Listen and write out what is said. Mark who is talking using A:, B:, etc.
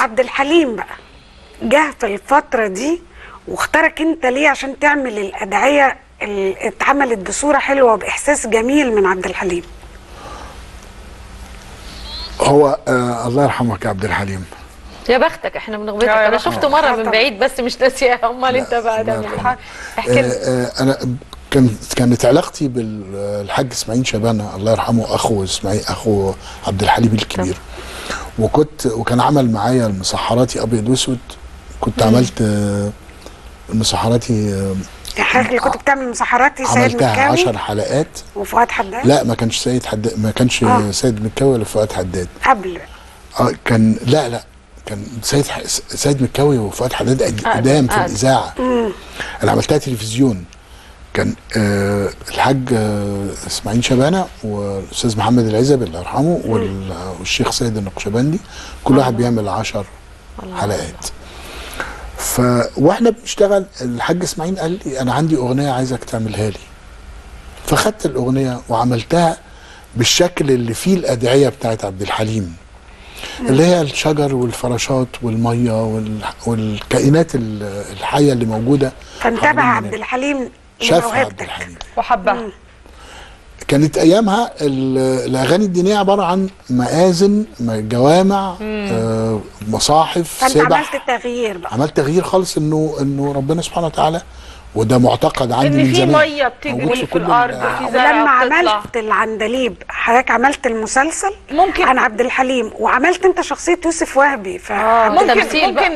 A: عبد الحليم بقى جه في الفتره دي واختارك انت ليه عشان تعمل الادعيه اللي اتعملت بصوره حلوه وباحساس جميل من عبد الحليم
B: هو آه الله يرحمك يا عبد الحليم
C: يا بختك احنا بنغبطك
D: يا
C: انا
D: بختك.
C: شفته مره
A: آه
C: من
A: طبعا.
C: بعيد بس مش ناسيها امال انت بقى
B: الله
C: تعمل
B: يرحمه.
C: ايه احكي لنا
B: آه آه انا كانت كانت علاقتي بالحاج اسماعيل شبانه الله يرحمه اخو اسماعيل اخو عبد الحليم الكبير وكنت وكان عمل معايا المسحراتي ابيض واسود كنت عملت آه المسحراتي آه
A: حضرتك اللي كنت بتعمل مسحراتي سيد
B: عملتها
A: مكاوي
B: 10 حلقات
A: وفؤاد حداد
B: لا ما كانش سيد حداد ما كانش
A: آه.
B: سيد مكاوي ولا فؤاد حداد
A: قبل
B: اه كان لا لا كان سيد ح... سيد مكاوي وفؤاد حداد قد-
C: آه،
B: قدام في
C: آه.
B: الاذاعه انا عملتها تلفزيون كان آه الحاج آه اسماعيل شبانه والاستاذ محمد العزب الله يرحمه وال- والشيخ سيد النقشبندي كل واحد بيعمل 10 حلقات ف واحنا بنشتغل الحاج اسماعيل قال لي انا عندي اغنيه عايزك تعملها لي فخدت الاغنيه وعملتها بالشكل اللي فيه الادعيه بتاعت عبد الحليم اللي هي الشجر والفراشات والميه وال... والكائنات ال- الحيه اللي موجوده
A: فانتبه
B: حوالين
A: عبد الحليم
B: شافها عبد
A: لموهبتك
B: الحليم
D: وحبها
B: كانت ايامها ال- الاغاني الدينيه عباره عن مآذن م- جوامع آه مصاحف
A: فانت
B: سبح
A: عملت التغيير بقى
B: عملت تغيير خالص انه انه ربنا سبحانه وتعالى وده معتقد عندي
D: ان
B: من
D: في
B: زمان
D: ميه
B: موجود
D: بتجري في
B: كل
D: الارض
B: ال-
D: وفي
A: ولما
D: زرع بتطلع
A: عملت العندليب حضرتك عملت المسلسل
D: ممكن
A: عن عبد الحليم وعملت انت شخصيه يوسف وهبي ف
D: ممكن
C: تمثيل بقى.
D: ممكن